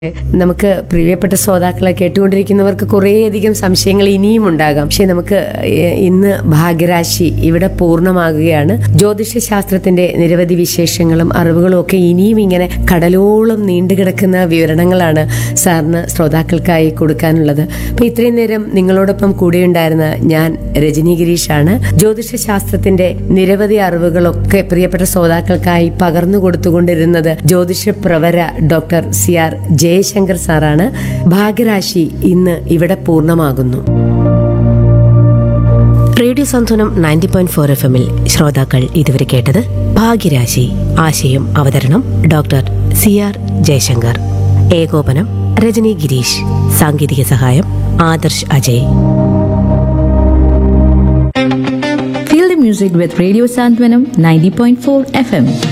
നമുക്ക് പ്രിയപ്പെട്ട ശ്രോതാക്കളെ കേട്ടുകൊണ്ടിരിക്കുന്നവർക്ക് കുറേയധികം സംശയങ്ങൾ ഇനിയും ഉണ്ടാകാം പക്ഷെ നമുക്ക് ഏഹ്, ഇന്ന് ഭാഗ്യരാശി ഇവിടെ പൂർണ്ണമാകുകയാണ് ജ്യോതിഷ ശാസ്ത്രത്തിന്റെ നിരവധി വിശേഷങ്ങളും അറിവുകളും ഒക്കെ ഇനിയും ഇങ്ങനെ കടലോളം നീണ്ടുകിടക്കുന്ന വിവരണങ്ങളാണ് സാറിന് ശ്രോതാക്കൾക്കായി കൊടുക്കാനുള്ളത് അപ്പൊ ഇത്രയും നേരം നിങ്ങളോടൊപ്പം കൂടെയുണ്ടായിരുന്ന ഞാൻ രജനി ഗിരീഷാണ് ജ്യോതിഷ ശാസ്ത്രത്തിന്റെ നിരവധി അറിവുകളൊക്കെ പ്രിയപ്പെട്ട ശ്രോതാക്കൾക്കായി പകർന്നു കൊടുത്തുകൊണ്ടിരുന്നത് ജ്യോതിഷ പ്രവര ഡോക്ടർ സി ആർ ജയശങ്കർ സാറാണ് ഭാഗ്യരാശി ഇന്ന് ഇവിടെ പൂർണ്ണമാകുന്നു റേഡിയോ സന്തുലനം നയൻറ്റി പോയിന്റ് ഫോർ എഫ് എമ്മിൽ ശ്രോതാക്കൾ ഇതുവരെ കേട്ടത് ഭാഗ്യരാശി ആശയം അവതരണം ഡോക്ടർ സി ആർ ജയശങ്കർ ഏകോപനം രജനി ഗിരീഷ് സാങ്കേതിക സഹായം Adarsh Ajay Feel the music with Radio Santwanam 90.4 FM.